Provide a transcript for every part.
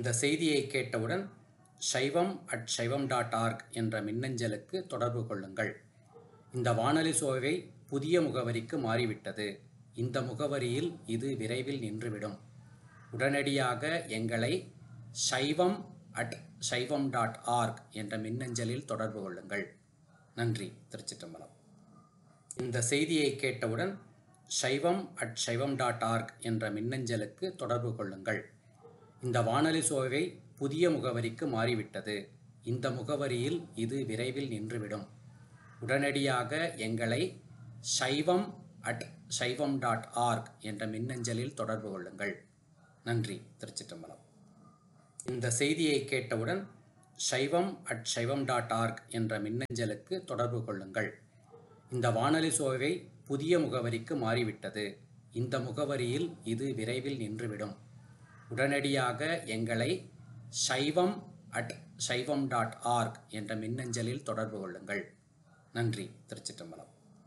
இந்த செய்தியை கேட்டவுடன் சைவம் அட் சைவம் டாட் ஆர்க் என்ற மின்னஞ்சலுக்கு தொடர்பு கொள்ளுங்கள் இந்த வானொலி சோவை புதிய முகவரிக்கு மாறிவிட்டது இந்த முகவரியில் இது விரைவில் நின்றுவிடும் உடனடியாக எங்களை சைவம் அட் சைவம் டாட் ஆர்க் என்ற மின்னஞ்சலில் தொடர்பு கொள்ளுங்கள் நன்றி திருச்சிற்றம்பலம் இந்த செய்தியை கேட்டவுடன் சைவம் அட் சைவம் டாட் ஆர்க் என்ற மின்னஞ்சலுக்கு தொடர்பு கொள்ளுங்கள் இந்த வானொலி சோவை புதிய முகவரிக்கு மாறிவிட்டது இந்த முகவரியில் இது விரைவில் நின்றுவிடும் உடனடியாக எங்களை சைவம் அட் சைவம் டாட் ஆர்க் என்ற மின்னஞ்சலில் தொடர்பு கொள்ளுங்கள் நன்றி திருச்சிற்றம்பலம் இந்த செய்தியை கேட்டவுடன் சைவம் அட் சைவம் டாட் ஆர்க் என்ற மின்னஞ்சலுக்கு தொடர்பு கொள்ளுங்கள் இந்த வானொலி சோவை புதிய முகவரிக்கு மாறிவிட்டது இந்த முகவரியில் இது விரைவில் நின்றுவிடும் உடனடியாக எங்களை சைவம் அட் சைவம் டாட் ஆர்க் என்ற மின்னஞ்சலில் தொடர்பு கொள்ளுங்கள் நன்றி திருச்சிற்றம்பலம்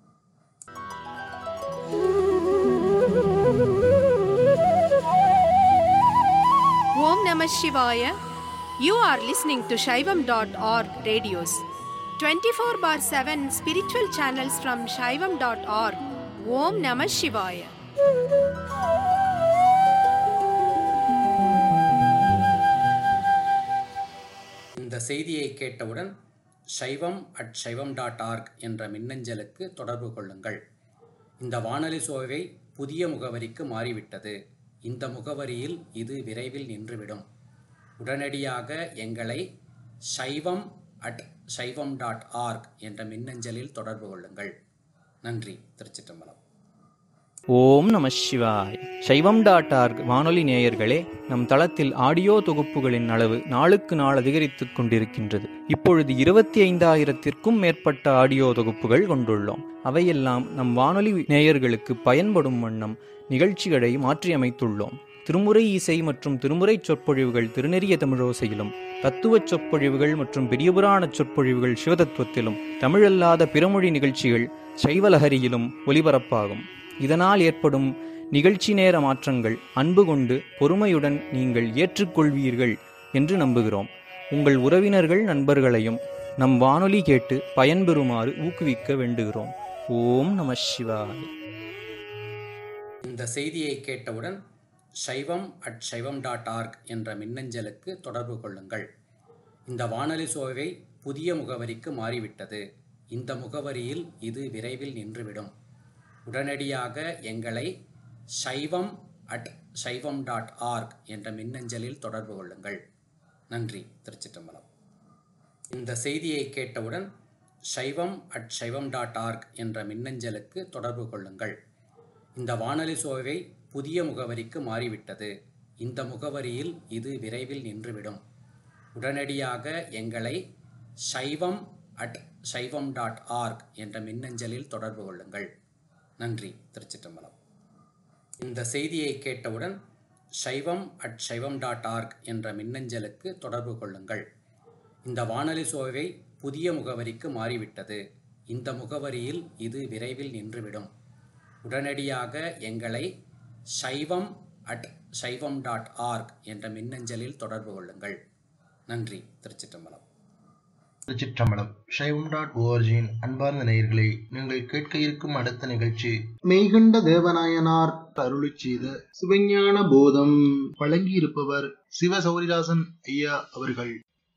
ஓம் நம சிவாய you are listening to Saivam dot org radios twenty four by seven spiritual channels from Saivam dot org ஓம் நம சிவாய இந்த செய்தியை கேட்டவுடன் சைவம் அட் சைவம் டாட் ஆர்க் என்ற மின்னஞ்சலுக்கு தொடர்பு கொள்ளுங்கள் இந்த வானொலி சோவை புதிய முகவரிக்கு மாறிவிட்டது இந்த முகவரியில் இது விரைவில் நின்றுவிடும் உடனடியாக எங்களை சைவம் அட் சைவம் டாட் ஆர்க் என்ற மின்னஞ்சலில் தொடர்பு கொள்ளுங்கள் நன்றி திருச்சிற்றம்பலம் ஓம் நம சிவாய் சைவம் டாட் ஆர்க் வானொலி நேயர்களே நம் தளத்தில் ஆடியோ தொகுப்புகளின் அளவு நாளுக்கு நாள் அதிகரித்துக் கொண்டிருக்கின்றது இப்பொழுது இருபத்தி ஐந்தாயிரத்திற்கும் மேற்பட்ட ஆடியோ தொகுப்புகள் கொண்டுள்ளோம் அவையெல்லாம் நம் வானொலி நேயர்களுக்கு பயன்படும் வண்ணம் நிகழ்ச்சிகளை மாற்றியமைத்துள்ளோம் திருமுறை இசை மற்றும் திருமுறை சொற்பொழிவுகள் திருநெறிய தமிழோசையிலும் தத்துவச் சொற்பொழிவுகள் மற்றும் பெரியபுராண சொற்பொழிவுகள் சிவதத்துவத்திலும் தமிழல்லாத பிறமொழி நிகழ்ச்சிகள் சைவலஹரியிலும் ஒலிபரப்பாகும் இதனால் ஏற்படும் நிகழ்ச்சி நேர மாற்றங்கள் அன்பு கொண்டு பொறுமையுடன் நீங்கள் ஏற்றுக்கொள்வீர்கள் என்று நம்புகிறோம் உங்கள் உறவினர்கள் நண்பர்களையும் நம் வானொலி கேட்டு பயன்பெறுமாறு ஊக்குவிக்க வேண்டுகிறோம் ஓம் நம சிவாய இந்த செய்தியை கேட்டவுடன் சைவம் அட் சைவம் டாட் ஆர்க் என்ற மின்னஞ்சலுக்கு தொடர்பு கொள்ளுங்கள் இந்த வானொலி சோவை புதிய முகவரிக்கு மாறிவிட்டது இந்த முகவரியில் இது விரைவில் நின்றுவிடும் உடனடியாக எங்களை சைவம் அட் சைவம் டாட் ஆர்க் என்ற மின்னஞ்சலில் தொடர்பு கொள்ளுங்கள் நன்றி திருச்சிற்றம்பலம் இந்த செய்தியை கேட்டவுடன் சைவம் அட் சைவம் டாட் ஆர்க் என்ற மின்னஞ்சலுக்கு தொடர்பு கொள்ளுங்கள் இந்த வானொலி சோவை புதிய முகவரிக்கு மாறிவிட்டது இந்த முகவரியில் இது விரைவில் நின்றுவிடும் உடனடியாக எங்களை சைவம் அட் சைவம் டாட் ஆர்க் என்ற மின்னஞ்சலில் தொடர்பு கொள்ளுங்கள் நன்றி திருச்சிற்றம்பலம் இந்த செய்தியை கேட்டவுடன் சைவம் அட் சைவம் டாட் ஆர்க் என்ற மின்னஞ்சலுக்கு தொடர்பு கொள்ளுங்கள் இந்த வானொலி சோவை புதிய முகவரிக்கு மாறிவிட்டது இந்த முகவரியில் இது விரைவில் நின்றுவிடும் உடனடியாக எங்களை சைவம் அட் சைவம் டாட் ஆர்க் என்ற மின்னஞ்சலில் தொடர்பு கொள்ளுங்கள் நன்றி திருச்சிற்றம்பலம் திருச்சிற்றம்பலம் சைவம் டாட் ஓஆர்ஜியின் அன்பார்ந்த நேயர்களே நீங்கள் கேட்க இருக்கும் அடுத்த நிகழ்ச்சி மெய்கண்ட தேவநாயனார் அருளி செய்த சிவஞான போதம் வழங்கியிருப்பவர் சிவ சௌரிதாசன் ஐயா அவர்கள்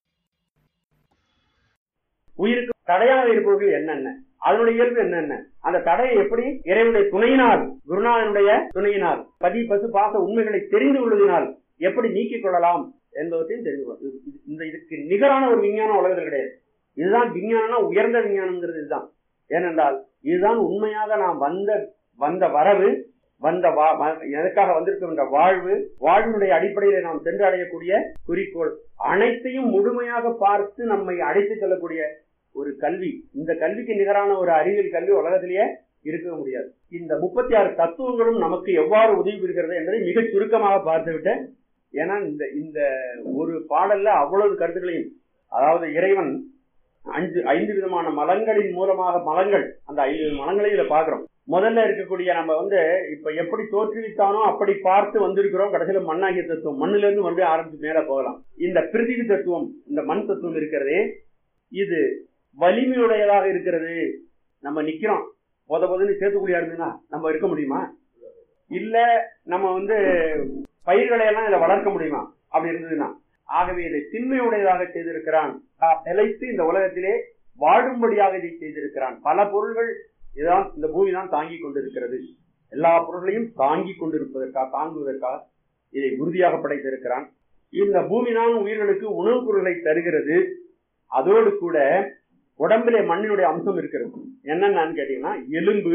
உயிருக்கு தடையாக இருப்பவர்கள் என்னென்ன அதனுடைய இயல்பு என்னென்ன அந்த தடையை எப்படி இறைவனுடைய துணையினால் குருநாதனுடைய துணையினால் பதி பசு பாச உண்மைகளை தெரிந்து கொள்வதனால் எப்படி நீக்கிக் கொள்ளலாம் என்பவற்றையும் தெரிந்து கொள்ள இது- இது- இந்த இதுக்கு நிகரான ஒரு விஞ்ஞானம் உலகத்தில் கிடையாது இதுதான் விஞ்ஞானம்னா உயர்ந்த விஞ்ஞானம்ங்கிறது இதுதான் ஏனென்றால் இதுதான் உண்மையாக நாம் வந்த வந்த வரவு வந்த வா- வ- எதற்காக வந்திருக்கும் என்ற வாழ்வு வாழ்வினுடைய அடிப்படையில நாம் சென்று அடையக்கூடிய குறிக்கோள் அனைத்தையும் முழுமையாக பார்த்து நம்மை அழைத்து செல்லக்கூடிய ஒரு கல்வி இந்த கல்விக்கு நிகரான ஒரு அறிவியல் கல்வி உலகத்திலேயே இருக்க முடியாது இந்த முப்பத்தி ஆறு தத்துவங்களும் நமக்கு எவ்வாறு உதவி புரிகிறது என்பதை மிக சுருக்கமாக பார்த்துவிட்டு ஏன்னா இந்த இந்த ஒரு பாடல்ல அவ்வளவு கருத்துக்களையும் அதாவது இறைவன் அஞ்சு ஐந்து விதமான மலங்களின் மூலமாக மலங்கள் அந்த ஐந்து மலங்களையும் இதை பார்க்கிறோம் முதல்ல இருக்கக்கூடிய நம்ம வந்து இப்ப எப்படி தோற்றுவித்தானோ அப்படி பார்த்து வந்திருக்கிறோம் கடைசியில மண்ணாகிய தத்துவம் மண்ணுல இருந்து வந்து ஆரம்பிச்சு மேல போகலாம் இந்த பிரிதிவி தத்துவம் இந்த மண் தத்துவம் இருக்கிறதே இது வலிமையுடையதாக இருக்கிறது நம்ம நிக்கிறோம் போத போதுன்னு சேத்துக்குழியா இருந்ததுன்னா நம்ம இருக்க முடியுமா இல்ல நம்ம வந்து பயிர்களை எல்லாம் இதை வளர்க்க முடியுமா அப்படி இருந்ததுன்னா ஆகவே இதை திண்மையுடையதாக செய்திருக்கிறான் தான் நிலைத்து இந்த உலகத்திலே வாழும்படியாக இதை செய்திருக்கிறான் பல பொருள்கள் இதான் இந்த பூமி தான் தாங்கி கொண்டிருக்கிறது எல்லா பொருள்களையும் தாங்கி கொண்டிருப்பதற்காக தாங்குவதற்காக இதை உறுதியாக படைத்திருக்கிறான் இந்த பூமி தான் உயிர்களுக்கு உணவுப் பொருள்களை தருகிறது அதோடு கூட உடம்பிலே மண்ணினுடைய அம்சம் இருக்கிறது என்னென்னு கேட்டீங்கன்னா எலும்பு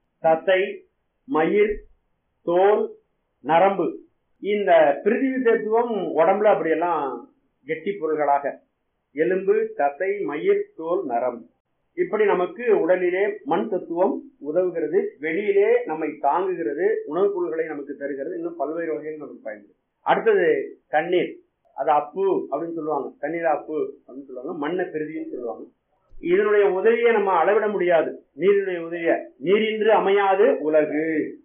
தசை மயிர் தோல் நரம்பு இந்த பிரிதிவி தத்துவம் உடம்புல அப்படியெல்லாம் கெட்டி பொருள்களாக எலும்பு தசை மயிர் தோல் நரம்பு இப்படி நமக்கு உடலிலே மண் தத்துவம் உதவுகிறது வெளியிலே நம்மை தாங்குகிறது உணவுப் பொருள்களை நமக்கு தருகிறது இன்னும் பல்வேறு வகையில் நமக்கு பயன்படுது அடுத்தது தண்ணீர் அது அப்பு அப்படின்னு சொல்லுவாங்க தண்ணீர் அப்பு அப்படின்னு சொல்லுவாங்க மண்ணை பெருதின்னு சொல்லுவாங்க இதனுடைய உதவியை நம்ம அளவிட முடியாது நீரினுடைய உதவிய நீரின்றி அமையாது உலகு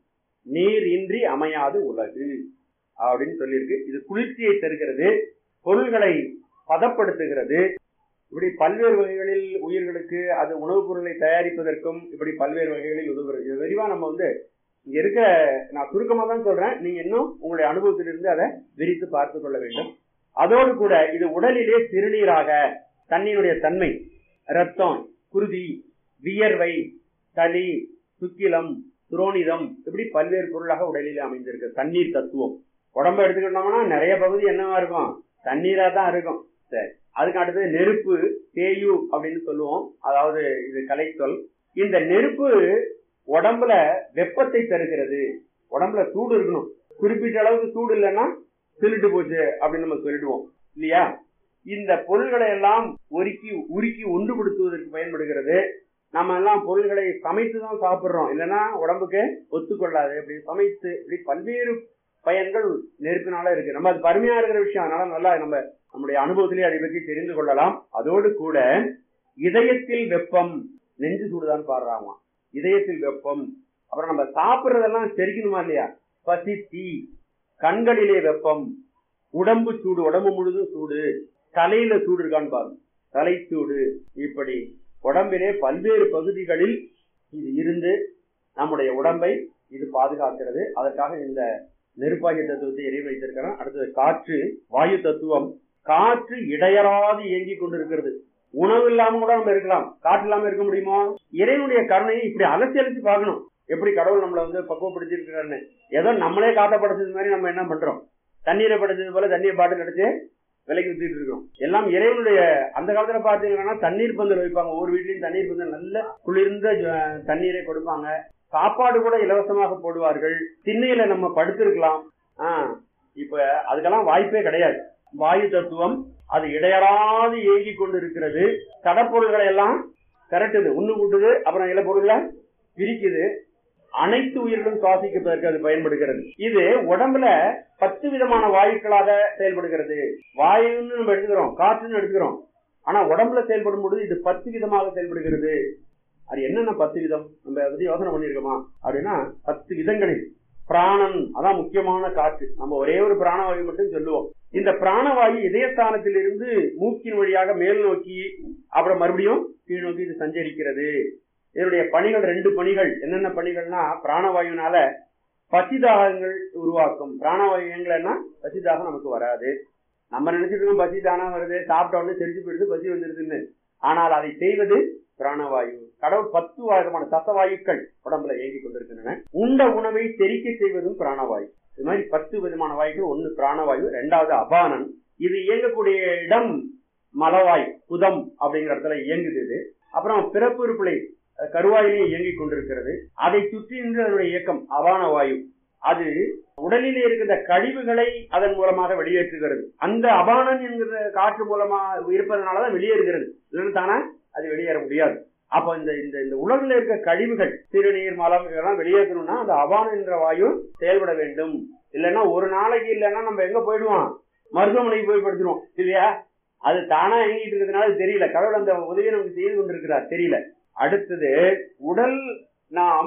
நீர் இன்றி அமையாது உலகு அப்படின்னு சொல்லியிருக்கு இது குளிர்ச்சியை தருகிறது பொருள்களை பதப்படுத்துகிறது இப்படி பல்வேறு வகைகளில் உயிர்களுக்கு அது உணவுப் பொருளை தயாரிப்பதற்கும் இப்படி பல்வேறு வகைகளில் உதவுகிறது இது விரிவா நம்ம வந்து இங்க இருக்க நான் சுருக்கமா தான் சொல்றேன் நீங்க இன்னும் உங்களுடைய அனுபவத்திலிருந்து அதை விரித்து பார்த்து கொள்ள வேண்டும் அதோடு கூட இது உடலிலே சிறுநீராக தண்ணீருடைய தன்மை ரத்தம் குருதி வியர்வை சளி சுக்கிலம் துரோணிதம் இப்படி பல்வேறு பொருளாக உடலிலே அமைந்திருக்கு தண்ணீர் தத்துவம் உடம்ப எடுத்துக்கிட்டோம்னா நிறைய பகுதி என்னவா இருக்கும் தண்ணீரா தான் இருக்கும் சரி அதுக்கு அடுத்தது நெருப்பு தேயு அப்படின்னு சொல்லுவோம் அதாவது இது கலைச்சொல் இந்த நெருப்பு உடம்புல வெப்பத்தை தருகிறது உடம்புல சூடு இருக்கணும் குறிப்பிட்ட அளவுக்கு சூடு இல்லைன்னா திருட்டு போச்சு அப்படின்னு நம்ம சொல்லிடுவோம் இல்லையா இந்த பொருள்களை எல்லாம் ஒருக்கி உருக்கி ஒன்றுபடுத்துவதற்கு பயன்படுகிறது நம்ம எல்லாம் பொருள்களை சமைத்து தான் சாப்பிடுறோம் இல்லைன்னா உடம்புக்கு ஒத்துக்கொள்ளாது இப்படி சமைத்து இப்படி பல்வேறு பயன்கள் நெருப்பினால இருக்கு நம்ம அது பருமையா இருக்கிற விஷயம் அதனால நல்லா நம்ம நம்முடைய அனுபவத்திலே அதை பற்றி தெரிந்து கொள்ளலாம் அதோடு கூட இதயத்தில் வெப்பம் நெஞ்சு சூடுதான் பாடுறாங்க இதயத்தில் வெப்பம் அப்புறம் நம்ம சாப்பிடுறதெல்லாம் செரிக்கணுமா இல்லையா பசி தீ கண்களிலே வெப்பம் உடம்பு சூடு உடம்பு முழுதும் சூடு தலையில சூடு இருக்கான்னு பாருங்க தலை சூடு இப்படி உடம்பிலே பல்வேறு பகுதிகளில் இது இருந்து நம்முடைய உடம்பை இது பாதுகாக்கிறது அதற்காக இந்த நெருப்பாகிய தத்துவத்தை எரிய வைத்திருக்கிறோம் அடுத்தது காற்று வாயு தத்துவம் காற்று இடையறாது இயங்கிக் கொண்டிருக்கிறது உணவு இல்லாம கூட நம்ம இருக்கலாம் காற்று இல்லாம இருக்க முடியுமோ இறைவனுடைய கருணையை இப்படி அலசி அலசி பார்க்கணும் எப்படி கடவுள் நம்மளை வந்து பக்குவப்படுத்தி இருக்கிறாருன்னு ஏதோ நம்மளே காட்ட படைச்சது மாதிரி நம்ம என்ன பண்றோம் தண்ணீரை படைச்சது போல தண்ணீரை பாட்டில் அடிச்சு விலைக்கு வித்துட்டு இருக்கோம் எல்லாம் இறைவனுடைய அந்த காலத்துல பாத்தீங்கன்னா தண்ணீர் பந்தல் வைப்பாங்க ஒவ்வொரு வீட்லயும் தண்ணீர் பந்தல் நல்ல குளிர்ந்த ஜ- தண்ணீரை கொடுப்பாங்க சாப்பாடு கூட இலவசமாக போடுவார்கள் திண்ணையில நம்ம படுத்திருக்கலாம் ஆஹ் இப்ப அதுக்கெல்லாம் வாய்ப்பே கிடையாது வாயு தத்துவம் அது இடையறாது இயங்கி கொண்டு இருக்கிறது கடப்பொருள்களை எல்லாம் திரட்டுது உண்ணு கூட்டுது அப்புறம் இல பொருளை பிரிக்குது அனைத்து உயிர்களும் சுவாசிப்பதற்கு அது பயன்படுகிறது இது உடம்புல பத்து விதமான வாயுக்களாக செயல்படுகிறது வாயுன்னு நம்ம எடுத்துக்கிறோம் காற்றுன்னு எடுத்துக்கிறோம் ஆனா உடம்புல செயல்படும் பொழுது இது பத்து விதமாக செயல்படுகிறது அது என்னென்ன பத்து விதம் நம்ம அதை பத்தி யோசனை பண்ணிருக்கோமா அப்படின்னா பத்து விதங்களில் பிராணன் அதான் முக்கியமான காற்று நம்ம ஒரே ஒரு பிராணவாயு மட்டும் சொல்லுவோம் இந்த பிராணவாயு இதயஸ்தானத்தில் இருந்து மூக்கின் வழியாக மேல் நோக்கி அப்புறம் மறுபடியும் கீழ் நோக்கி இது சஞ்சரிக்கிறது இதனுடைய பணிகள் ரெண்டு பணிகள் என்னென்ன பணிகள்னா பிராணவாயுனால பசிதாகங்கள் உருவாக்கும் பிராணவாயு இயங்கலைன்னா பசிதாகம் நமக்கு வராது நம்ம நினைச்சிட்டு இருக்கோம் பசி தானா வருது சாப்பிட்ட உடனே தெரிஞ்சு போயிடுது பசி வந்துருதுன்னு ஆனால் அதை செய்வது பிராணவாயு கடவுள் பத்து விதமான சசவாயுக்கள் உடம்புல இயங்கிக் கொண்டிருக்கின்றன உண்ட உணவை செரிக்க செய்வதும் பிராணவாயு இது மாதிரி பத்து விதமான வாயுக்கள் ஒன்னு பிராணவாயு ரெண்டாவது அபானன் இது இயங்கக்கூடிய இடம் மலவாய் புதம் அப்படிங்கிற இடத்துல இயங்குது இது அப்புறம் பிறப்பு உறுப்புலை அஹ், கருவாயிலே இயங்கிக் கொண்டிருக்கிறது அதை சுற்றி நின்று அதனுடைய இயக்கம் அபான வாயு அது உடலிலே இருக்கின்ற கழிவுகளை அதன் மூலமாக வெளியேற்றுகிறது அந்த அபானன் என்கிற காற்று மூலமா இருப்பதனாலதான் வெளியேறுகிறது இல்லைன்னு தானே அது வெளியேற முடியாது அப்ப இந்த இந்த இந்த உலகில் இருக்க கழிவுகள் சிறுநீர் மலம் இதெல்லாம் வெளியேற்றணும்னா அந்த அபானம் என்ற வாயு செயல்பட வேண்டும் இல்லைன்னா ஒரு நாளைக்கு இல்லைன்னா நம்ம எங்க போயிடுவோம் மருத்துவமனைக்கு போய் படுத்துருவோம் இல்லையா அது தானா இயங்கிட்டு இருக்கிறதுனால அது தெரியல கடவுள் அந்த உதவியை நமக்கு செய்து கொண்டிருக்கிறார் தெரியல அடுத்தது உடல் நாம்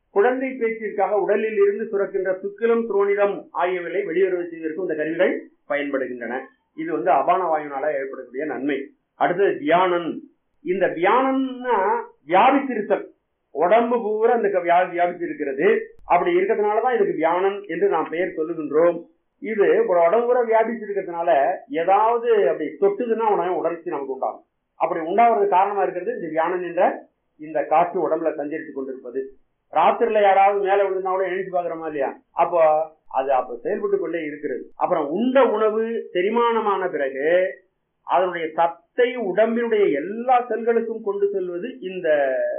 குழந்தை பேச்சிற்காக உடலில் இருந்து சுரக்கின்ற சுக்கிலம் துரோணிதம் ஆகியவைகளை வெளியுறவு செய்வதற்கும் இந்த கருவிகள் பயன்படுகின்றன இது வந்து அபான வாயுனால ஏற்படக்கூடிய நன்மை அடுத்தது தியானம் இந்த தியானம்னா வியாபித்திருத்தல் உடம்பு பூரா இந்த க- வியா- வியாபித்திருக்கிறது அப்படி இருக்கிறதுனாலதான் இதுக்கு தியானம் என்று நாம் பெயர் சொல்லுகின்றோம் இது ஒரு உடம்பு பூரா வியாபிச்சிருக்கிறதுனால ஏதாவது அப்படி தொட்டுதுன்னா உடனே உடற்சி நமக்கு உண்டாகும் அப்படி உண்டாவதுக்கு காரணமா இருக்கிறது இந்த தியானம் என்ற இந்த காற்று உடம்புல சஞ்சரித்துக் கொண்டிருப்பது ராத்திரில யாராவது மேல விழுந்தா கூட எழுந்து பாக்குறோமா இல்லையா அப்போ அது அப்ப செயல்பட்டு கொண்டே இருக்கிறது அப்புறம் உண்ட உணவு செரிமானமான பிறகு அதனுடைய சத்தை உடம்பினுடைய எல்லா செல்களுக்கும் கொண்டு செல்வது இந்த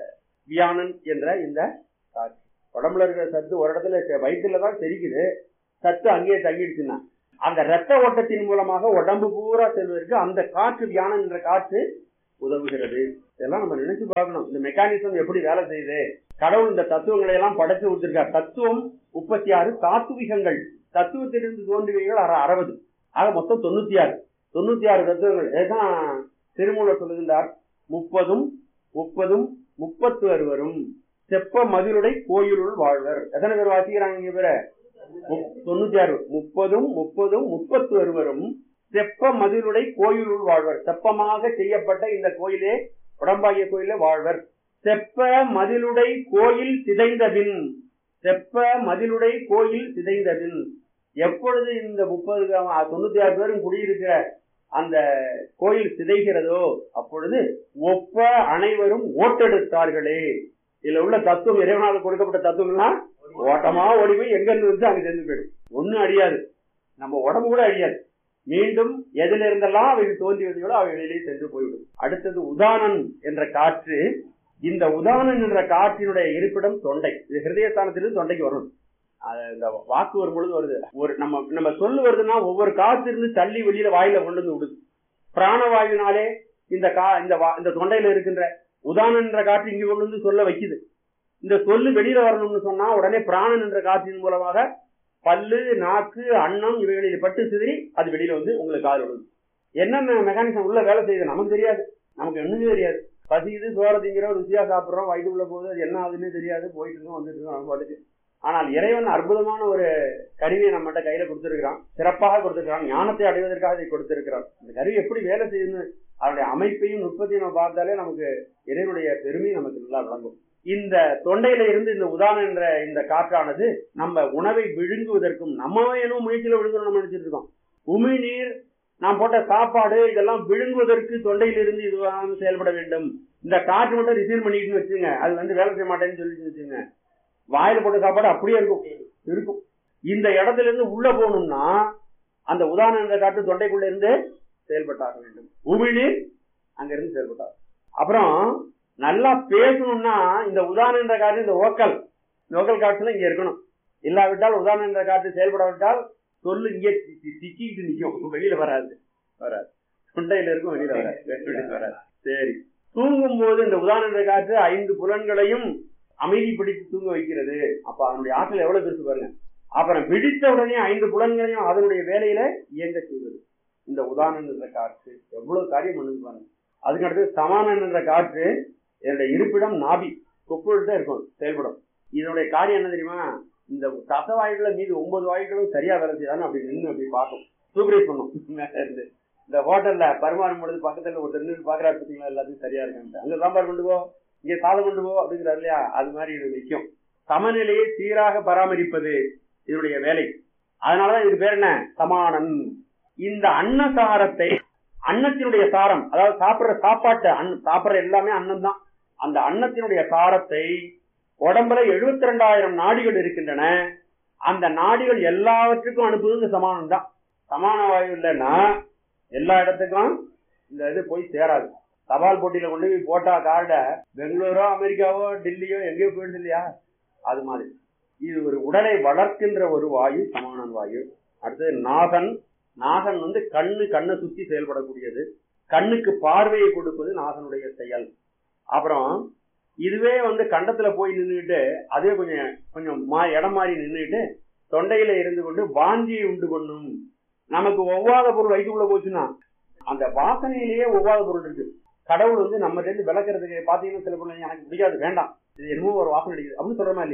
வியானன் என்ற இந்த காற்று உடம்புல இருக்கிற சத்து ஒரு இடத்துல செ- வயித்துல தான் தெரிக்குது சத்து அங்கேயே தங்கிடுச்சுன்னா அந்த ரத்த ஓட்டத்தின் மூலமாக உடம்பு பூரா செல்வதற்கு அந்த காற்று வியானன் என்ற காற்று உதவுகிறது இதெல்லாம் நம்ம நினைச்சு பார்க்கணும் இந்த மெக்கானிசம் எப்படி வேலை செய்யுது கடவுள் இந்த தத்துவங்களை எல்லாம் படைச்சு கொடுத்திருக்கார் தத்துவம் முப்பத்தி ஆறு தாத்துவிகங்கள் தத்துவத்திலிருந்து தோன்றியவைகள் அற- அறுபது ஆக மொத்தம் தொண்ணூத்தி ஆறு தொண்ணூத்தி ஆறு தத்துவங்கள் இதுதான் திருமூலர் சொல்லுகின்றார் முப்பதும் முப்பதும் முப்பத்து அறுவரும் செப்ப மதிலுடை கோயிலுள் வாழ்வர் எத்தனை பேர் வாசிக்கிறாங்க இங்க பேர தொண்ணூத்தி ஆறு முப்பதும் முப்பதும் முப்பத்து அறுவரும் செப்ப மதிலுடை கோயிலுள் வாழ்வர் செப்பமாக செய்யப்பட்ட இந்த கோயிலே உடம்பாகிய கோயிலே வாழ்வர் செப்ப மதிலுடை கோயில் சிதைந்தபின் செப்ப மதிலுடை கோயில் சிதைந்தபின் எப்பொழுது இந்த முப்பது தொண்ணூத்தி ஆறு பேரும் குடியிருக்கிற அந்த கோயில் சிதைகிறதோ அப்பொழுது ஒப்ப அனைவரும் ஓட்டெடுத்தார்களே இதுல உள்ள தத்துவம் இறைவனால் கொடுக்கப்பட்ட தத்துவம்னா ஓட்டமா ஓடி போய் எங்க இருந்து வந்து அங்க சென்று போயிடும் ஒண்ணும் அழியாது நம்ம உடம்பு கூட அழியாது மீண்டும் எதில இருந்தெல்லாம் அவைகள் தோன்றியதையோடு அவை வெளியிலே சென்று போய்விடும் அடுத்தது உதானன் என்ற காற்று இந்த உதானன் என்ற காற்றினுடைய இருப்பிடம் தொண்டை இது ஹிருதயஸ்தானத்திலிருந்து தொண்டைக்கு வரும் அது இந்த வாக்கு வரும் பொழுது வருது ஒரு நம்ம நம்ம சொல்லு வருதுன்னா ஒவ்வொரு காற்று இருந்து தள்ளி வெளியில வாயில கொண்டு வந்து விடுது பிராணவாயுனாலே இந்த கா இந்த வா- இந்த தொண்டையில இருக்கின்ற உதானன் என்ற காற்று இங்க கொண்டு வந்து சொல்ல வைக்குது இந்த சொல்லு வெளியில வரணும்னு சொன்னா உடனே பிராணன் என்ற காற்றின் மூலமாக பல்லு நாக்கு அன்னம் இவைகளில் பட்டு சிதறி அது வெளியில வந்து உங்களுக்கு காது விழுது என்னென்ன மெக்கானிசம் உள்ள வேலை செய்யுது நமக்கு தெரியாது நமக்கு ஒண்ணுமே தெரியாது பசிக்குது சோற திங்கிறோம் ருசியா சாப்பிடுறோம் வயிற்றுக்குள்ள போகுது அது என்ன ஆகுதுன்னு தெரியாது போயிட்டு இருக்கோம் வந்துட்டு இருக்கோம் நம்ம பாட்டுக்கு ஆனால் இறைவன் அற்புதமான ஒரு கருவியை நம்மகிட்ட கையில கொடுத்திருக்கிறான் சிறப்பாக கொடுத்திருக்கிறான் ஞானத்தை அடைவதற்காக இதை கொடுத்திருக்கிறான் இந்த கருவி எப்படி வேலை செய்யுதுன்னு அதனுடைய அமைப்பையும் நுட்பத்தையும் நம்ம பார்த்தாலே நமக்கு இறைவனுடைய பெருமை நமக்கு நல்லா விளங்கும் இந்த தொண்டையில இருந்து இந்த உதாரணம் என்ற இந்த காற்றானது நம்ம உணவை விழுங்குவதற்கும் நம்ம என்ன முயற்சியில விழுங்கணும் நம்ம நினைச்சிட்டு இருக்கோம் உமிழ்நீர் நாம் போட்ட சாப்பாடு இதெல்லாம் விழுங்குவதற்கு தொண்டையிலிருந்து இதுவாக செயல்பட வேண்டும் இந்த காற்று மட்டும் ரிசீவ் பண்ணிட்டுன்னு வச்சுங்க அது வந்து வேலை செய்ய மாட்டேன்னு சொல்லி வச்சுங்க வாயில போட்ட சாப்பாடு அப்படியே இருக்கும் இருக்கும் இந்த இடத்துல இருந்து உள்ள போகணும்னா அந்த உதாரணம் என்ற காற்று தொண்டைக்குள்ள இருந்து செயல்பட்டாக வேண்டும் உமிழ்நீர் அங்க இருந்து செயல்பட்டார் அப்புறம் நல்லா பேசணும்னா இந்த உதாரணம் என்ற காற்று இந்த ஓக்கல் இந்த ஓக்கல் காற்றுல இங்க இருக்கணும் இல்லாவிட்டால் உதாரணம் என்ற காற்று செயல்படாவிட்டால் சொல்லு இங்கே தி- தி- திக்கிட்டு நிக்கும் வெளியில வராது வராது தொண்டையில இருக்கும் வெளியில வராது வெளியில வராது சரி தூங்கும் போது இந்த உதாரணம் என்ற காற்று ஐந்து புலன்களையும் அமைதிப்படுத்தி தூங்க வைக்கிறது அப்ப அதனுடைய ஆற்றல் எவ்வளவு பெருசு பாருங்க அப்புறம் விழித்த உடனே ஐந்து புலன்களையும் அதனுடைய வேலையில இயங்க செய்வது இந்த உதாரணம் என்ற காற்று எவ்வளவு காரியம் பண்ணுது பாருங்க அதுக்கு அடுத்து சமானன் என்ற காற்று என்னுடைய இருப்பிடம் நாபி கொப்புள்கிட்ட இருக்கும் செயல்படும் இதனுடைய காரியம் என்ன தெரியுமா இந்த தசவாயுகளை மீது ஒன்பது வாயுகளும் சரியா வேலை செய்யறான்னு அப்படி நின்று அப்படி பார்க்கும் சூப்பரைஸ் பண்ணும் மேல இருந்து இந்த ஹோட்டல்ல பரிமாறும் பொழுது பக்கத்துல ஒருத்தர் நின்று பாக்குறாரு பார்த்தீங்களா எல்லாத்தையும் சரியா இருக்கான்ட்டு அங்க சாம்பார் கொண்டு போ இங்க சாதம் கொண்டு போ அப்படிங்கிறாரு இல்லையா அது மாதிரி இது நிற்கும் சமநிலையை சீராக பராமரிப்பது இதனுடைய வேலை அதனாலதான் இதுக்கு பேர் என்ன சமானன் இந்த அன்னசாரத்தை அன்னத்தினுடைய சாரம் அதாவது சாப்பிடுற சாப்பாட்டு அன் சாப்பிடுற எல்லாமே அன்னம் தான் அந்த அன்னத்தினுடைய சாரத்தை உடம்புல எழுபத்தி ரெண்டாயிரம் நாடிகள் இருக்கின்றன அந்த நாடிகள் எல்லாவற்றுக்கும் அனுப்புவது இந்த சமானம் தான் சமான வாயு இல்லைன்னா எல்லா இடத்துக்கும் இந்த இது போய் சேராது தபால் போட்டியில கொண்டு போய் போட்டா கார்ட பெங்களூரோ அமெரிக்காவோ டெல்லியோ எங்கேயோ போயிடுது இல்லையா அது மாதிரி இது ஒரு உடலை வளர்க்கின்ற ஒரு வாயு சமானன் வாயு அடுத்தது நாகன் நாகன் வந்து கண்ணு கண்ணை சுத்தி செயல்படக்கூடியது கண்ணுக்கு பார்வையை கொடுப்பது நாகனுடைய செயல் அப்புறம் இதுவே வந்து கண்டத்துல போய் நின்றுட்டு அதே கொஞ்சம் கொஞ்சம் மா இடம் மாறி நின்றுட்டு தொண்டையில இருந்து கொண்டு வாந்தியை உண்டு பண்ணும் நமக்கு ஒவ்வாத பொருள் வயிற்றுக்குள்ள போச்சுன்னா அந்த வாசனையிலேயே ஒவ்வாத பொருள் இருக்கு கடவுள் வந்து நம்ம இருந்து விளக்குறதுக்கு பாத்தீங்கன்னா சில பொருள் எனக்கு பிடிக்காது வேண்டாம் இது என்னமோ ஒரு வாசனை அடிக்குது அப்படின்னு சொல்றமா இல்லையா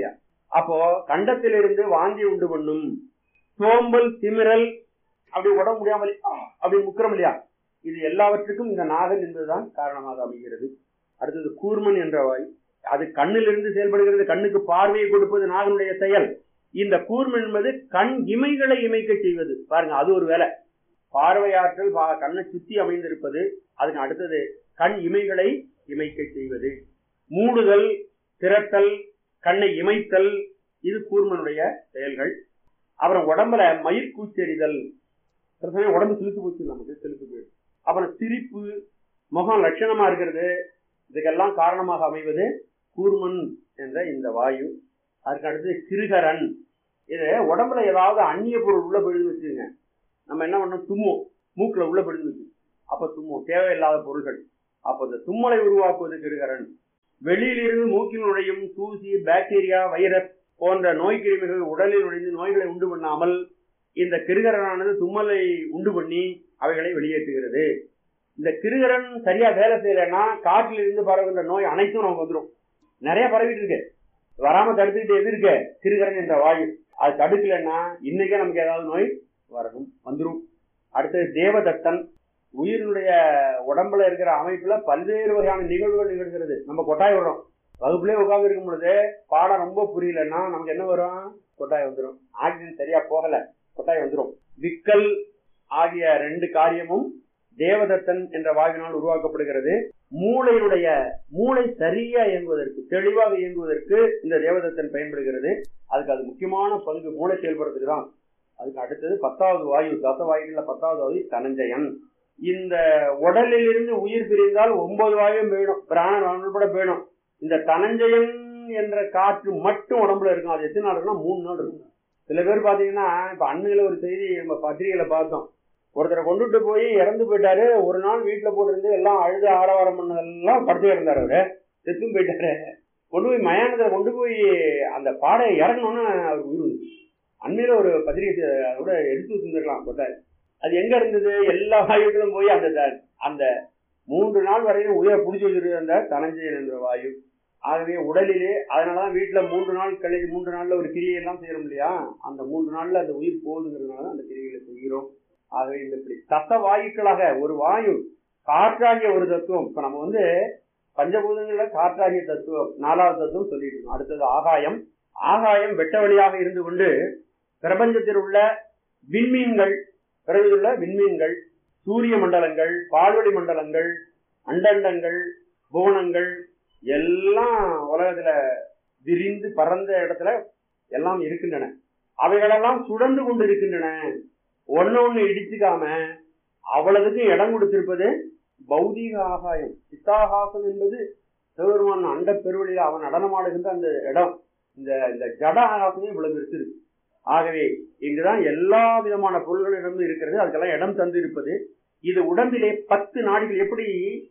அப்போ கண்டத்திலிருந்து வாந்தி உண்டு பண்ணும் சோம்பல் திமிரல் அப்படி உடம்பு முடியாமல் அப்படி முக்கிறோம் இல்லையா இது எல்லாவற்றுக்கும் இந்த நாகன் என்பதுதான் காரணமாக அமைகிறது அடுத்தது கூர்மன் என்ற வாய் அது கண்ணிலிருந்து செயல்படுகிறது கண்ணுக்கு பார்வையை கொடுப்பது நாகனுடைய செயல் இந்த கூர்மன் என்பது கண் இமைகளை இமைக்க செய்வது பாருங்க அது ஒரு வேலை பார்வையாற்றல் பா- கண்ணை சுத்தி அமைந்திருப்பது அதுக்கு அடுத்தது கண் இமைகளை இமைக்க செய்வது மூடுதல் திரட்டல் கண்ணை இமைத்தல் இது கூர்மனுடைய செயல்கள் அப்புறம் உடம்புல மயிர்கூச்செறிதல் சில சமயம் உடம்பு சிலுத்து போச்சு நமக்கு சிலுத்து போயிடும் அப்புறம் சிரிப்பு முகம் லட்சணமா இருக்கிறது இதுக்கெல்லாம் காரணமாக அமைவது கூர்மன் என்ற இந்த வாயு அதுக்கு அடுத்து கிருகரன் இது உடம்புல ஏதாவது அந்நிய பொருள் உள்ள போயிடுன்னு வச்சுங்க நம்ம என்ன பண்ணோம் தும்மும் மூக்குல உள்ள போயிடுன்னு வச்சு அப்ப தும்மும் தேவையில்லாத பொருள்கள் அப்ப இந்த தும்மலை உருவாக்குவது கிருகரன் வெளியிலிருந்து மூக்கில் நுழையும் தூசி பாக்டீரியா வைரஸ் போன்ற நோய் கிருமிகள் உடலில் நுழைந்து நோய்களை உண்டு பண்ணாமல் இந்த கிருகரனானது தும்மலை உண்டு பண்ணி அவைகளை வெளியேற்றுகிறது இந்த கிருகரன் சரியா வேலை செய்யலைன்னா காற்றில் இருந்து பரவுகின்ற நோய் அனைத்தும் நமக்கு வந்துடும் நிறைய பரவிட்டு இருக்கு வராம தடுத்துக்கிட்டு எது இருக்கு கிருகரன் என்ற வாயு அது தடுக்கலைன்னா இன்னைக்கே நமக்கு ஏதாவது நோய் வரணும் வந்துடும் அடுத்தது தேவதத்தன் உயிரினுடைய உடம்புல இருக்கிற அமைப்புல பல்வேறு வகையான நிகழ்வுகள் நிகழ்கிறது நம்ம கொட்டாய் விடுறோம் வகுப்புலயே உட்கார்ந்து இருக்கும் பொழுது பாடம் ரொம்ப புரியலன்னா நமக்கு என்ன வரும் கொட்டாய் வந்துடும் ஆக்சிஜன் சரியா போகல கொட்டாய் வந்துடும் விக்கல் ஆகிய ரெண்டு காரியமும் தேவதத்தன் என்ற வாயுவினால் உருவாக்கப்படுகிறது மூளையினுடைய மூளை சரியா இயங்குவதற்கு தெளிவாக இயங்குவதற்கு இந்த தேவதத்தன் பயன்படுகிறது அதுக்கு அது முக்கியமான பங்கு மூளை செயல்படுறதுக்கு தான் அதுக்கு அடுத்தது பத்தாவது வாயு தச வாயுகள்ல பத்தாவது வாயு தனஞ்சயன் இந்த உடலில் இருந்து உயிர் பிரிந்தால் ஒன்பது வாயும் போயிடும் பிராணன் உட்பட போயிடும் இந்த தனஞ்சயன் என்ற காற்று மட்டும் உடம்புல இருக்கும் அது எத்தனை நாள் இருக்குன்னா மூணு நாள் இருக்கும் சில பேர் பாத்தீங்கன்னா இப்ப அண்மையில ஒரு செய்தி நம்ம பத்திரிகையில பார்த்தோம் ஒருத்தரை கொண்டுட்டு போய் இறந்து போயிட்டாரு ஒரு நாள் வீட்டுல போட்டிருந்து எல்லாம் அழுது ஆரவாரம் பண்ணதெல்லாம் படுத்து கிடந்தாரு அவரு செத்தும் போயிட்டாரு கொண்டு போய் மயானத்துல கொண்டு போய் அந்த பாடையை இறங்கணும்னு அவர் உயிர் வந்துச்சு அண்மையில ஒரு பத்திரிகை கூட எடுத்து வச்சிருந்துருக்கலாம் போட்டாரு அது எங்க இருந்தது எல்லா வாயுக்களும் போய் அந்த த- அந்த மூன்று நாள் வரையும் உயிரை பிடிச்சி வச்சிருந்த அந்த தனஞ்சயன் என்ற வாயு ஆகவே உடலிலே அதனாலதான் வீட்டுல மூன்று நாள் கழிச்சு மூன்று நாள்ல ஒரு கிரியை எல்லாம் செய்யறோம் இல்லையா அந்த மூன்று நாள்ல அந்த உயிர் போகுதுங்கிறதுனால அந்த கிரியைகளை செய்கிறோம் ஆகவே இந்த இப்படி தச வாயுக்களாக ஒரு வாயு காற்றாகிய ஒரு தத்துவம் இப்ப நம்ம வந்து பஞ்சபூதங்கள்ல காற்றாகிய தத்துவம் நாலாவது தத்துவம் சொல்லிட்டு இருக்கோம் அடுத்தது ஆகாயம் ஆகாயம் வெட்ட வழியாக இருந்து கொண்டு பிரபஞ்சத்தில் உள்ள விண்மீன்கள் பிறகு உள்ள விண்மீன்கள் சூரிய மண்டலங்கள் பால்வெளி மண்டலங்கள் அண்டண்டங்கள் புவனங்கள் எல்லாம் உலகத்துல விரிந்து பறந்த இடத்துல எல்லாம் இருக்கின்றன அவைகளெல்லாம் சுழன்று கொண்டு இருக்கின்றன ஒன்னு ஒண்ணு இடிச்சுக்காம அவ்வளவுக்கு இடம் கொடுத்திருப்பது பௌதீக ஆகாயம் சித்தாகாசம் என்பது சிவபெருமான் அண்ட பெருவெளியில் அவன் நடனமாடுகின்ற அந்த இடம் இந்த இந்த ஜட ஆகாசமே இவ்வளவு பெருசு இருக்கு ஆகவே இங்குதான் எல்லா விதமான பொருள்களிடமும் இருக்கிறது அதுக்கெல்லாம் இடம் தந்து இருப்பது இது உடம்பிலே பத்து நாடிகள் எப்படி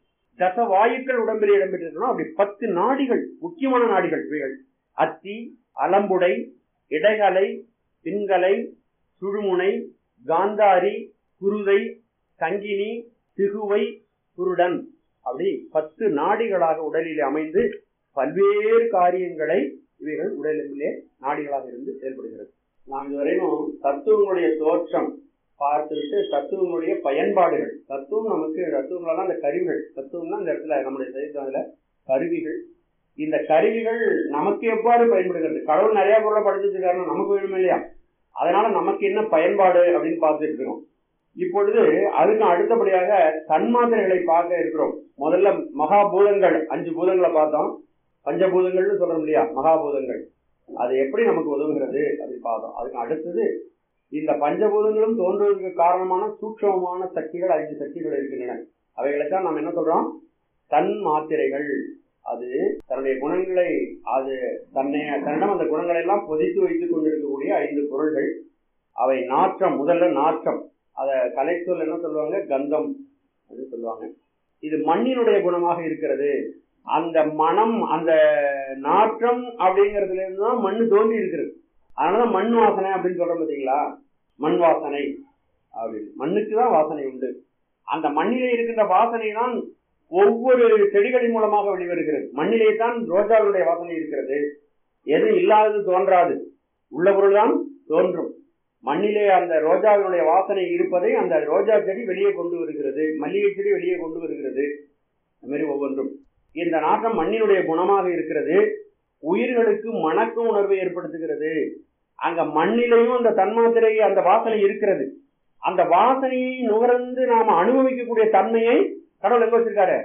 தச வாயுக்கள் உடம்பிலே இடம்பெற்றிருக்கணும் அப்படி பத்து நாடிகள் முக்கியமான நாடிகள் இவைகள் அத்தி அலம்புடை இடைகலை பின்கலை சுழுமுனை காந்தாரி குருதை சங்கினி திகுவை குருடன் அப்படி பத்து நாடிகளாக உடலிலே அமைந்து பல்வேறு காரியங்களை இவைகள் உடலிலே நாடிகளாக இருந்து செயல்படுகிறது நாம் இதுவரையும் தத்துவங்களுடைய தோற்றம் பார்த்துவிட்டு தத்துவங்களுடைய பயன்பாடுகள் தத்துவம் நமக்கு தத்துவங்களெல்லாம் அந்த கருவிகள் தத்துவம்னா இந்த இடத்துல நம்முடைய சரித்திரத்துல கருவிகள் இந்த கருவிகள் நமக்கு எவ்வாறு பயன்படுகிறது கடவுள் நிறைய பொருளை படிச்சு வச்சிருக்காருன்னா நமக்கு வேணுமே இல்லையா அதனால நமக்கு என்ன பயன்பாடு அப்படின்னு பார்த்துட்டு இருக்கோம் இப்பொழுது அதுக்கு அடுத்தபடியாக தன்மாத்திரைகளை பார்க்க இருக்கிறோம் முதல்ல மகாபூதங்கள் அஞ்சு பூதங்களை பார்த்தோம் பஞ்சபூதங்கள்னு சொல்றோம் இல்லையா மகாபூதங்கள் அது எப்படி நமக்கு உதவுகிறது அப்படின்னு பார்த்தோம் அதுக்கு அடுத்தது இந்த பஞ்சபூதங்களும் தோன்றுவதற்கு காரணமான சூட்சமமான சக்திகள் ஐந்து சக்திகள் இருக்கின்றன அவைகளைத்தான் நாம் என்ன சொல்றோம் தன் மாத்திரைகள் அது தன்னுடைய குணங்களை அது தன்னை தன்னிடம் அந்த குணங்களை எல்லாம் பொதித்து வைத்துக் கொண்டிருக்கக்கூடிய ஐந்து பொருள்கள் அவை நாற்றம் முதல்ல நாற்றம் அத கலைச்சொல் என்ன சொல்லுவாங்க கந்தம் அப்படின்னு சொல்லுவாங்க இது மண்ணினுடைய குணமாக இருக்கிறது அந்த மனம் அந்த நாற்றம் அப்படிங்கறதுல இருந்து தான் மண் தோன்றி இருக்கிறது அதனாலதான் மண் வாசனை அப்படின்னு சொல்றோம் பாத்தீங்களா மண் வாசனை அப்படின்னு மண்ணுக்கு தான் வாசனை உண்டு அந்த மண்ணிலே இருக்கின்ற வாசனை தான் ஒவ்வொரு செடிகளின் மூலமாக வெளிவருகிறது மண்ணிலே தான் ரோஜாவுடைய வாசனை இருக்கிறது எது இல்லாதது தோன்றாது உள்ள பொருள்தான் தோன்றும் மண்ணிலே அந்த ரோஜாவினுடைய வாசனை இருப்பதை அந்த ரோஜா செடி வெளியே கொண்டு வருகிறது மல்லிகை செடி வெளியே கொண்டு வருகிறது அது மாதிரி ஒவ்வொன்றும் இந்த நாட்டம் மண்ணினுடைய குணமாக இருக்கிறது உயிர்களுக்கு மணக்க உணர்வை ஏற்படுத்துகிறது அங்க மண்ணிலையும் அந்த தன்மாத்திரை அந்த வாசனை இருக்கிறது அந்த வாசனையை நுகர்ந்து நாம அனுபவிக்கக்கூடிய தன்மையை கடவுள் எங்க வச்சிருக்காரு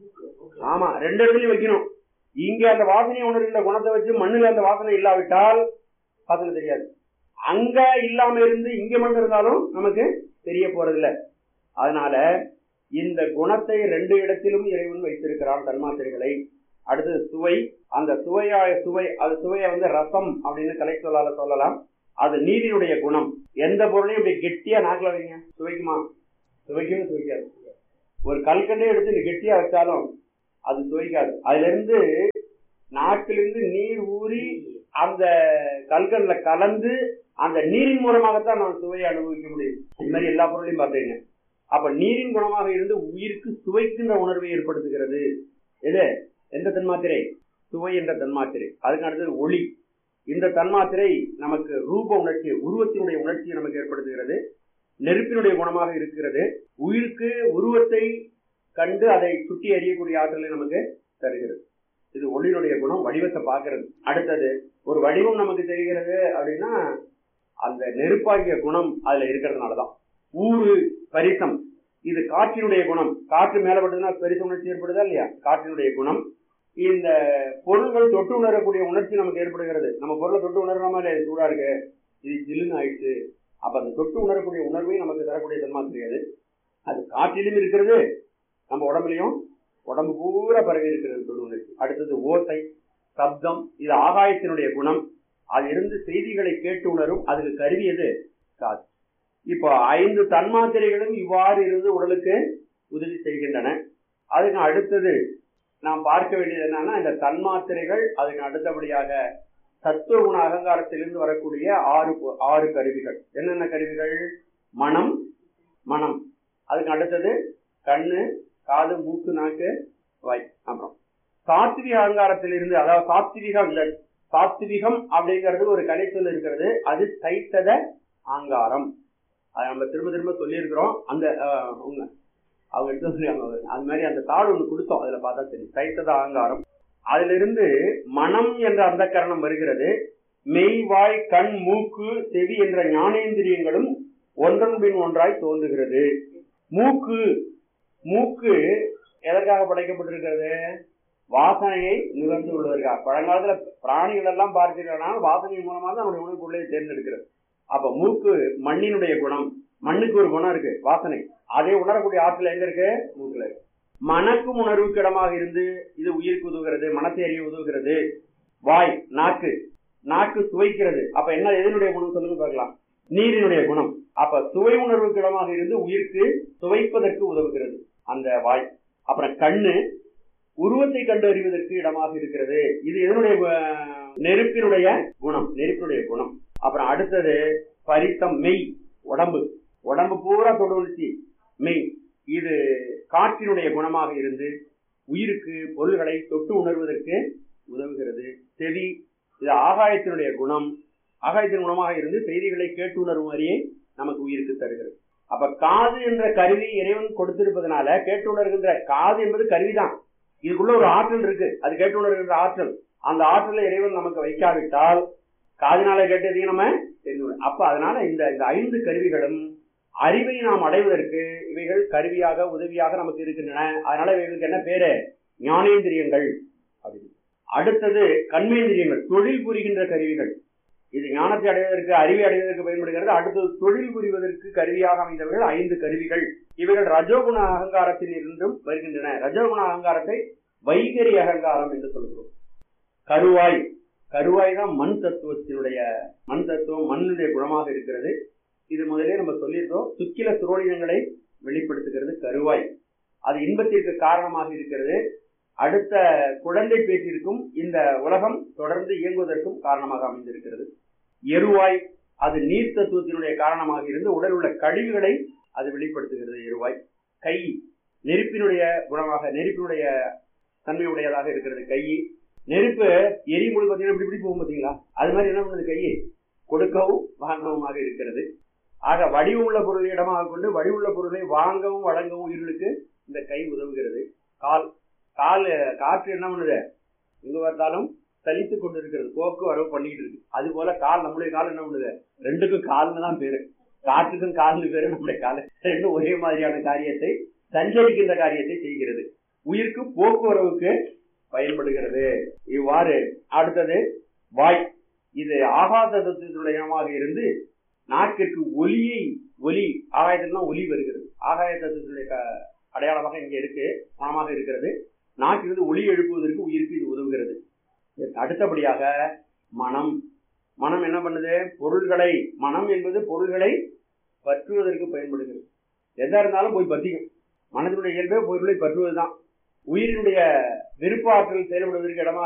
ஆமா ரெண்டு இடத்துலயும் வைக்கணும் இங்க அந்த வாசனையை உணர்கின்ற குணத்தை வச்சு மண்ணுல அந்த வாசனை இல்லாவிட்டால் வாசனை தெரியாது அங்க இல்லாம இருந்து இங்க மட்டும் இருந்தாலும் நமக்கு தெரிய போறதில்ல அதனால இந்த குணத்தை ரெண்டு இடத்திலும் இறைவன் வைத்திருக்கிறான் தன்மாத்திரைகளை அடுத்தது சுவை அந்த சுவையா சுவை அது சுவையை வந்து ரசம் அப்படின்னு கலை சொல்லால சொல்லலாம் அது நீரினுடைய குணம் எந்த பொருளையும் இப்படி கெட்டியா நாக்கில் வைங்க சுவைக்குமா சுவைக்கவே சுவைக்காது ஒரு கல்கண்டே எடுத்து நீ கெட்டியா வச்சாலும் அது சுவைக்காது அதுல இருந்து நாக்கிலிருந்து நீர் ஊறி அந்த கல்கண்ல கலந்து அந்த நீரின் மூலமாகத்தான் நம்ம சுவையை அனுபவிக்க முடியும் இது மாதிரி எல்லா பொருளையும் பார்த்தீங்க அப்ப நீரின் குணமாக இருந்து உயிருக்கு சுவைக்கின்ற உணர்வை ஏற்படுத்துகிறது எது எந்த தன்மாத்திரை சுவை என்ற தன்மாத்திரை அதுக்கு அடுத்தது ஒளி இந்த தன்மாத்திரை நமக்கு ரூப உணர்ச்சி உருவத்தினுடைய உணர்ச்சியை நமக்கு ஏற்படுத்துகிறது நெருப்பினுடைய குணமாக இருக்கிறது உயிருக்கு உருவத்தை கண்டு அதை சுட்டி அறியக்கூடிய ஆற்றலை நமக்கு தருகிறது இது ஒளியினுடைய குணம் வடிவத்தை பார்க்கிறது அடுத்தது ஒரு வடிவம் நமக்கு தெரிகிறது அப்படின்னா அந்த நெருப்பாகிய குணம் அதுல இருக்கிறதுனாலதான் ஊறு பரிசம் இது காற்றினுடைய குணம் காற்று மேலப்பட்டதுன்னா பரிச உணர்ச்சி ஏற்படுதா இல்லையா காற்றினுடைய குணம் இந்த பொருள்கள் தொட்டு உணரக்கூடிய உணர்ச்சி நமக்கு ஏற்படுகிறது நம்ம பொருளை தொட்டு உணர்றாம இல்லையா இது சூடா இருக்கு இது ஜில்லுன்னு ஆயிடுச்சு அப்ப அந்த தொட்டு உணரக்கூடிய உணர்வை நமக்கு தரக்கூடிய தன்மா தெரியாது அது காற்றிலும் இருக்கிறது நம்ம உடம்புலையும் உடம்பு பூரா பரவி இருக்கிறது தொடு உணர்ச்சி அடுத்தது ஓசை சப்தம் இது ஆகாயத்தினுடைய குணம் அது இருந்து செய்திகளை கேட்டு உணரும் அதுக்கு கருவி எது காது இப்போ ஐந்து தன்மாத்திரைகளும் இவ்வாறு இருந்து உடலுக்கு உதவி செய்கின்றன அதுக்கு அடுத்தது நாம் பார்க்க வேண்டியது என்னன்னா இந்த தன்மாத்திரைகள் அதுக்கு அடுத்தபடியாக தத்துவ குண அகங்காரத்திலிருந்து வரக்கூடிய ஆறு பொ- ஆறு கருவிகள் என்னென்ன கருவிகள் மனம் மனம் அதுக்கு அடுத்தது கண்ணு காது மூக்கு நாக்கு வாய் அப்புறம் சாத்விக அகங்காரத்திலிருந்து அதாவது சாத்விகம் இல்ல சாத்விகம் அப்படிங்கிறது ஒரு கலைச்சொல் இருக்கிறது அது தைத்தத ஆங்காரம் அதை நம்ம திரும்ப திரும்ப சொல்லியிருக்கிறோம் அந்த அஹ், உங்க அவங்க எடுத்து சொல்லிருக்காங்க அது மாதிரி அந்த தாள் ஒன்று கொடுத்தோம் அதுல பார்த்தா சரி தைத்தத ஆங்காரம் அதிலிருந்து மனம் என்ற அந்த கரணம் வருகிறது மெய் வாய் கண் மூக்கு செவி என்ற ஞானேந்திரியங்களும் ஒன்றன் பின் ஒன்றாய் தோன்றுகிறது மூக்கு மூக்கு எதற்காக படைக்கப்பட்டிருக்கிறது வாசனையை நுகர்ந்து கொள்வதற்காக பழங்காலத்துல பிராணிகள் எல்லாம் பார்த்தீங்கன்னா வாசனை மூலமா தான் நம்முடைய உணவு பொருளை தேர்ந்தெடுக்கிறது அப்ப மூக்கு மண்ணினுடைய குணம் மண்ணுக்கு ஒரு குணம் இருக்கு வாசனை அதை உணரக்கூடிய ஆற்றல் எங்க இருக்கு மூக்குல இருக்கு மணக்கும் உணர்வுக்கு இடமாக இருந்து இது உயிருக்கு உதவுகிறது மனத்தை அறிய உதவுகிறது வாய் நாக்கு நாக்கு சுவைக்கிறது அப்ப என்ன எதனுடைய குணம் சொல்லுங்க பார்க்கலாம் நீரினுடைய குணம் அப்ப சுவை உணர்வுக்கு இடமாக இருந்து உயிருக்கு சுவைப்பதற்கு உதவுகிறது அந்த வாய் அப்புறம் கண்ணு உருவத்தை கண்டு அறிவதற்கு இடமாக இருக்கிறது இது எதனுடைய அஹ், நெருப்பினுடைய குணம் நெருப்பினுடைய குணம் அப்புறம் அடுத்தது பரித்தம் மெய் உடம்பு உடம்பு பூரா தொடுவழ்ச்சி மெய் இது காற்றினுடைய குணமாக இருந்து உயிருக்கு பொருள்களை தொட்டு உணர்வதற்கு உதவுகிறது செவி இது ஆகாயத்தினுடைய குணம் ஆகாயத்தின் குணமாக இருந்து செய்திகளை கேட்டு உணரும் வரியை நமக்கு உயிருக்கு தருகிறது அப்ப காது என்ற கருவி இறைவன் கொடுத்திருப்பதனால கேட்டு உணர்கின்ற காது என்பது கருவிதான் இதுக்குள்ள ஒரு ஆற்றல் இருக்கு அது கேட்டு உணர்கின்ற ஆற்றல் அந்த ஆற்றலை இறைவன் நமக்கு வைக்காவிட்டால் காதினால கேட்டதையும் நம்ம தெரிந்து கொள்ள- அப்ப அதனால இந்த இந்த ஐந்து கருவிகளும் அறிவை நாம் அடைவதற்கு இவைகள் கருவியாக உதவியாக நமக்கு இருக்கின்றன அதனால இவைகளுக்கு என்ன பேரு ஞானேந்திரியங்கள் அப்படின்னு அடுத்தது கண்மேந்திரியங்கள் தொழில் புரிகின்ற கருவிகள் இது ஞானத்தை அடைவதற்கு அறிவை அடைவதற்கு பயன்படுகிறது அடுத்தது தொழில் புரிவதற்கு கருவியாக அமைந்தவர்கள் ஐந்து கருவிகள் இவைகள் ரஜோகுண அகங்காரத்தில் இருந்தும் வருகின்றன ரஜோகுண அகங்காரத்தை வைகரி அகங்காரம் என்று சொல்கிறோம் கருவாய் கருவாய் தான் மண் தத்துவத்தினுடைய மண் தத்துவம் மண்ணுடைய குணமாக இருக்கிறது இது முதலே நம்ம சொல்லியிருக்கோம் சுக்கில சுரோடினங்களை வெளிப்படுத்துகிறது கருவாய் அது இன்பத்திற்கு காரணமாக இருக்கிறது அடுத்த குழந்தை பேச்சிற்கும் இந்த உலகம் தொடர்ந்து இயங்குவதற்கும் காரணமாக அமைந்திருக்கிறது எருவாய் அது நீர் தத்துவத்தினுடைய காரணமாக இருந்து உடல் உள்ள கழிவுகளை அது வெளிப்படுத்துகிறது எருவாய் கை நெருப்பினுடைய குணமாக நெருப்பினுடைய தன்மையுடையதாக இருக்கிறது கை நெருப்பு எரியும் பொழுது பாத்தீங்கன்னா இப்படி இப்படி போகும் பாத்தீங்களா அது மாதிரி என்ன பண்ணுது கையை கொடுக்கவும் வாங்கவும் இருக்கிறது ஆக வடிவுள்ள பொருளை இடமாக கொண்டு வடிவுள்ள பொருளை வாங்கவும் வழங்கவும் உயிர்களுக்கு இந்த கை உதவுகிறது கால் கால் காற்று என்ன பண்ணுது எங்க பார்த்தாலும் சலித்து கொண்டு இருக்கிறது போக்கு வரவு பண்ணிக்கிட்டு இருக்கு அது போல கால் நம்முடைய கால் என்ன பண்ணுது ரெண்டுக்கும் கால்னு தான் பேரு காற்றுக்கும் கால்னு பேரு நம்முடைய கால் ரெண்டும் ஒரே மாதிரியான காரியத்தை சஞ்சரிக்கின்ற காரியத்தை செய்கிறது உயிருக்கு போக்குவரவுக்கு பயன்படுகிறது இவ்வாறு அடுத்தது வாய் இது ஆகாச தத்துவத்துடைய இனமாக இருந்து நாக்கிற்கு ஒலியை ஒலி ஆகாயத்துல ஒலி வருகிறது ஆகாய தத்துவத்துடைய க- அடையாளமாக இங்க இருக்கு மனமாக இருக்கிறது நாக்கிலிருந்து ஒலி எழுப்புவதற்கு உயிருக்கு இது உதவுகிறது இதற்கு அடுத்தபடியாக மனம் மனம் என்ன பண்ணுது பொருள்களை மனம் என்பது பொருள்களை பற்றுவதற்கு பயன்படுகிறது எதா இருந்தாலும் போய் பற்றிக்கும் மனதினுடைய இயல்பே பொருளை பற்றுவதுதான் உயிரினுடைய விருப்ப ஆற்றல் செயல்படுவதற்கு இடமாக